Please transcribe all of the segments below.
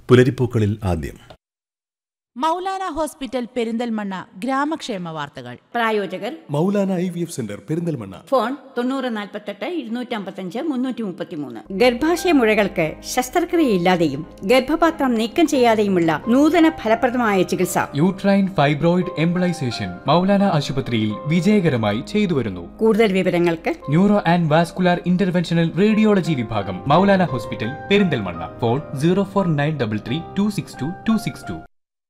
പുലരിപ്പൂക്കളിൽ ആദ്യം മൗലാന ഹോസ്പിറ്റൽ പെരിന്തൽമണ്ണ ഗ്രാമക്ഷേമ വാർത്തകൾ പ്രായോജകർ Maulana I V F centre Perinthalmanna phone തൊണ്ണൂറ് നാൽപ്പത്തെട്ട് ഇരുന്നൂറ്റമ്പത്തഞ്ച് മുന്നൂറ്റി മുപ്പത്തിമൂന്ന് ഗർഭാശയ മുഴകൾക്ക് ശസ്ത്രക്രിയയില്ലാതെയും ഗർഭപാത്രം നീക്കം ചെയ്യാതെയുമുള്ള നൂതന ഫലപ്രദമായ ചികിത്സ യൂട്രൈൻ ഫൈബ്രോയിഡ് എംബിളൈസേഷൻ മൗലാന ആശുപത്രിയിൽ വിജയകരമായി ചെയ്തുവരുന്നു കൂടുതൽ വിവരങ്ങൾക്ക് neuro and vascular interventional radiology വിഭാഗം Maulana hospital Perinthalmanna phone zero four nine double three two six two two six two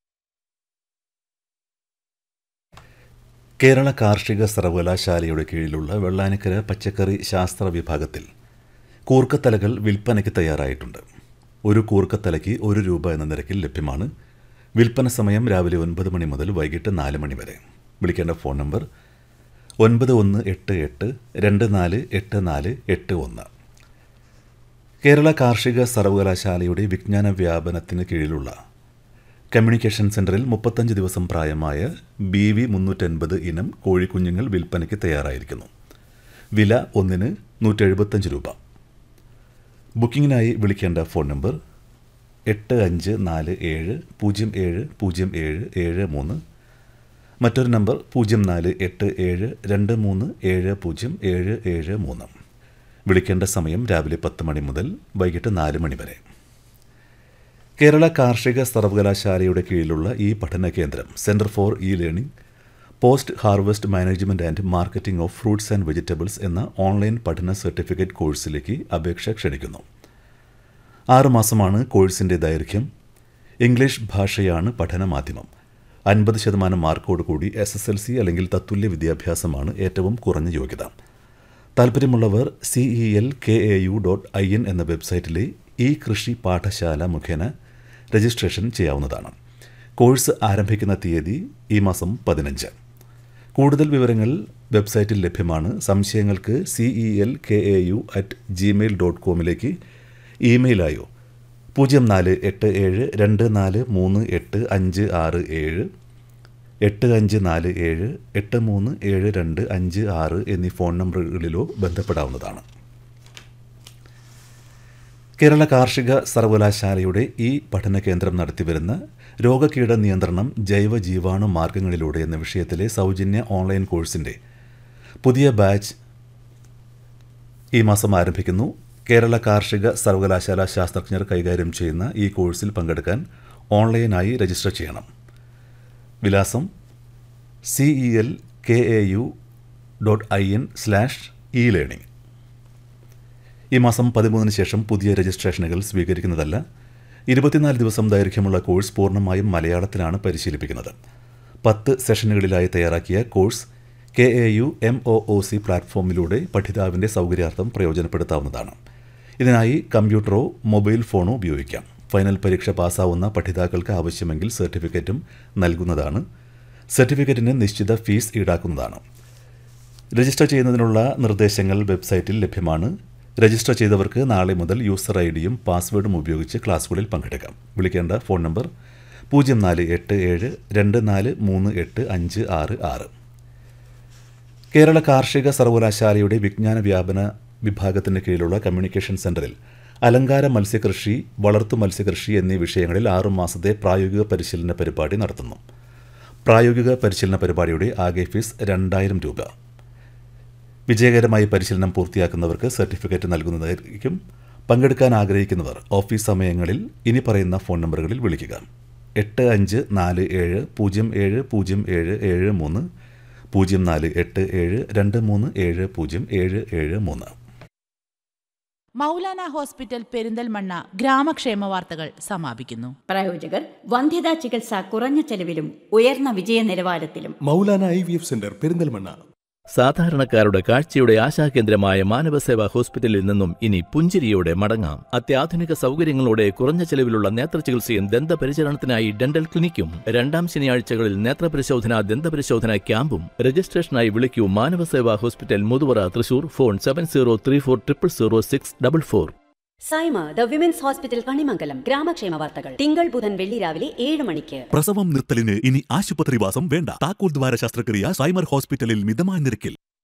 Kerala കാർഷിക സർവകലാശാലയുടെ കീഴിലുള്ള വെള്ളാനിക്കര പച്ചക്കറി ശാസ്ത്ര വിഭാഗത്തിൽ കൂർക്കത്തലകൾ വിൽപ്പനയ്ക്ക് തയ്യാറായിട്ടുണ്ട് ഒരു കൂർക്കത്തലയ്ക്ക് ഒരു രൂപ എന്ന നിരക്കിൽ ലഭ്യമാണ് വിൽപ്പന സമയം രാവിലെ ഒൻപത് മണി മുതൽ വൈകിട്ട് നാല് മണി വരെ വിളിക്കേണ്ട ഫോൺ നമ്പർ ഒൻപത് ഒന്ന് എട്ട് എട്ട് രണ്ട് നാല് എട്ട് നാല് എട്ട് ഒന്ന് കേരള കാർഷിക സർവകലാശാലയുടെ വിജ്ഞാന വ്യാപനത്തിന് കീഴിലുള്ള കമ്മ്യൂണിക്കേഷൻ സെന്ററിൽ മുപ്പത്തഞ്ച് ദിവസം പ്രായമായ ബി വി മുന്നൂറ്റൻപത് ഇനം കോഴിക്കുഞ്ഞുങ്ങൾ വിൽപ്പനയ്ക്ക് തയ്യാറായിരിക്കുന്നു വില ഒന്നിന് നൂറ്റെഴുപത്തഞ്ച് രൂപ ബുക്കിങ്ങിനായി വിളിക്കേണ്ട ഫോൺ നമ്പർ എട്ട് അഞ്ച് നാല് ഏഴ് പൂജ്യം ഏഴ് പൂജ്യം ഏഴ് ഏഴ് മൂന്ന് മറ്റൊരു നമ്പർ പൂജ്യം നാല് എട്ട് ഏഴ് രണ്ട് മൂന്ന് ഏഴ് പൂജ്യം ഏഴ് ഏഴ് മൂന്ന് വിളിക്കേണ്ട സമയം രാവിലെ പത്ത് മണി മുതൽ വൈകിട്ട് നാല് മണി വരെ കേരള കാർഷിക സർവകലാശാലയുടെ കീഴിലുള്ള ഈ പഠന കേന്ദ്രം centre for e learning post harvest management and marketing of fruits and vegetables എന്ന ഓൺലൈൻ പഠന സർട്ടിഫിക്കറ്റ് കോഴ്സിലേക്ക് അപേക്ഷ ക്ഷണിക്കുന്നു ആറുമാസമാണ് കോഴ്സിൻ്റെ ദൈർഘ്യം ഇംഗ്ലീഷ് ഭാഷയാണ് പഠന മാധ്യമം അൻപത് ശതമാനം മാർക്കോട് കൂടി എസ് എസ് എൽ സി അല്ലെങ്കിൽ തത്തുല്യ വിദ്യാഭ്യാസമാണ് ഏറ്റവും കുറഞ്ഞ യോഗ്യത താല്പര്യമുള്ളവർ C E L K A U dot I N എന്ന വെബ്സൈറ്റിലെ ഈ കൃഷി പാഠശാല മുഖേന രജിസ്ട്രേഷൻ ചെയ്യാവുന്നതാണ് കോഴ്സ് ആരംഭിക്കുന്ന തീയതി ഈ മാസം പതിനഞ്ച് കൂടുതൽ വിവരങ്ങൾ വെബ്സൈറ്റിൽ ലഭ്യമാണ് സംശയങ്ങൾക്ക് C E L K A U at Gmail dot കോമിലേക്ക് ഇമെയിലായോ പൂജ്യം നാല് എട്ട് ഏഴ് രണ്ട് നാല് മൂന്ന് എട്ട് അഞ്ച് ആറ് ഏഴ് എട്ട് അഞ്ച് നാല് ഏഴ് എട്ട് മൂന്ന് ഏഴ് രണ്ട് അഞ്ച് ആറ് എന്നീ ഫോൺ നമ്പറുകളിലോ ബന്ധപ്പെടാവുന്നതാണ് കേരള കാർഷിക സർവകലാശാലയുടെ ഈ പഠന കേന്ദ്രം നടത്തിവരുന്ന രോഗകീട നിയന്ത്രണം ജൈവ ജീവാണു മാർഗങ്ങളിലൂടെ എന്ന വിഷയത്തിലെ സൗജന്യ ഓൺലൈൻ കോഴ്സിൻ്റെ പുതിയ ബാച്ച് ഈ മാസം ആരംഭിക്കുന്നു കേരള കാർഷിക സർവകലാശാല ശാസ്ത്രജ്ഞർ കൈകാര്യം ചെയ്യുന്ന ഈ കോഴ്സിൽ പങ്കെടുക്കാൻ ഓൺലൈനായി രജിസ്റ്റർ ചെയ്യണം വിലാസം C E L K A U dot I N slash e learning ഈ മാസം പതിമൂന്നിന് ശേഷം പുതിയ രജിസ്ട്രേഷനുകൾ സ്വീകരിക്കുന്നതല്ല ഇരുപത്തിനാല് ദിവസം ദൈർഘ്യമുള്ള കോഴ്സ് പൂർണ്ണമായും മലയാളത്തിലാണ് പരിശീലിപ്പിക്കുന്നത് പത്ത് സെഷനുകളിലായി തയ്യാറാക്കിയ course K A U M O O C പ്ലാറ്റ്ഫോമിലൂടെ പഠിതാവിൻ്റെ സൗകര്യാർത്ഥം പ്രയോജനപ്പെടുത്താവുന്നതാണ് ഇതിനായി കമ്പ്യൂട്ടറോ മൊബൈൽ ഫോണോ ഉപയോഗിക്കാം ഫൈനൽ പരീക്ഷ പാസ്സാവുന്ന പഠിതാക്കൾക്ക് ആവശ്യമെങ്കിൽ സർട്ടിഫിക്കറ്റും നൽകുന്നതാണ് സർട്ടിഫിക്കറ്റിന് നിശ്ചിത ഫീസ് ഈടാക്കുന്നതാണ് രജിസ്റ്റർ ചെയ്യുന്നതിനുള്ള നിർദ്ദേശങ്ങൾ വെബ്സൈറ്റിൽ ലഭ്യമാണ് രജിസ്റ്റർ ചെയ്തവർക്ക് നാളെ മുതൽ യൂസർ ഐ ഡിയും പാസ്വേഡും ഉപയോഗിച്ച് ക്ലാസ്സുകളിൽ പങ്കെടുക്കാം വിളിക്കേണ്ട ഫോൺ നമ്പർ പൂജ്യം നാല് എട്ട് ഏഴ് രണ്ട് നാല് മൂന്ന് എട്ട് അഞ്ച് ആറ് ആറ് കേരള കാർഷിക സർവകലാശാലയുടെ വിജ്ഞാന വ്യാപന വിഭാഗത്തിന് കീഴിലുള്ള കമ്മ്യൂണിക്കേഷൻ സെന്ററിൽ അലങ്കാര മത്സ്യകൃഷി വളർത്തു മത്സ്യകൃഷി എന്നീ വിഷയങ്ങളിൽ ആറുമാസത്തെ പ്രായോഗിക പരിശീലന പരിപാടി നടത്തുന്നു പ്രായോഗിക പരിശീലന പരിപാടിയുടെ ആകെ ഫീസ് രണ്ടായിരം രൂപ വിജയകരമായി പരിശീലനം പൂർത്തിയാക്കുന്നവർക്ക് സർട്ടിഫിക്കറ്റ് നൽകുന്നതായിരിക്കും പങ്കെടുക്കാൻ ആഗ്രഹിക്കുന്നവർ ഓഫീസ് സമയങ്ങളിൽ ഇനി പറയുന്ന ഫോൺ നമ്പറുകളിൽ വിളിക്കുക എട്ട് അഞ്ച് നാല് ഏഴ് പൂജ്യം ഏഴ് പൂജ്യം ഏഴ് ഏഴ് മൂന്ന് പൂജ്യം നാല് എട്ട് ഏഴ് രണ്ട് മൂന്ന് ഏഴ് പൂജ്യം ഏഴ് ഏഴ് മൂന്ന് മൗലാന ഹോസ്പിറ്റൽ പെരിന്തൽമണ്ണ ഗ്രാമക്ഷേമ വാർത്തകൾ സമാപിക്കുന്നു പ്രായോജകർ വന്ധ്യതാ ചികിത്സ കുറഞ്ഞ ചെലവിലും ഉയർന്ന വിജയ നിലവാരത്തിലും Maulana I V F centre Perinthalmanna സാധാരണക്കാരുടെ കാഴ്ചയുടെ ആശാകേന്ദ്രമായ മാനവസേവാ ഹോസ്പിറ്റലിൽ നിന്നും ഇനി പുഞ്ചിരിയോടെ മടങ്ങാം അത്യാധുനിക സൗകര്യങ്ങളോടെ കുറഞ്ഞ ചെലവിലുള്ള നേത്രചികിത്സയും ദന്തപരിചരണത്തിനായി ഡെന്റൽ ക്ലിനിക്കും രണ്ടാം ശനിയാഴ്ചകളിൽ നേത്രപരിശോധന ദന്തപരിശോധന ക്യാമ്പും രജിസ്ട്രേഷനായി വിളിക്കൂ Manavaseva hospital Muthuvara Thrissur phone seven zero three four triple zero six double four Saima the women's hospital Kanimangalam ഗ്രാമക്ഷേമ വാർത്തകൾ തിങ്കൾ ബുധൻ വെള്ളി രാവിലെ ഏഴ് മണിക്ക് പ്രസവം നിർത്തലിന് ഇനി ആശുപത്രിവാസം വേണ്ട താക്കോൽ ദ്വാര ശസ്ത്രക്രിയ സൈമർ ഹോസ്പിറ്റലിൽ മിതമായ നിരക്കിൽ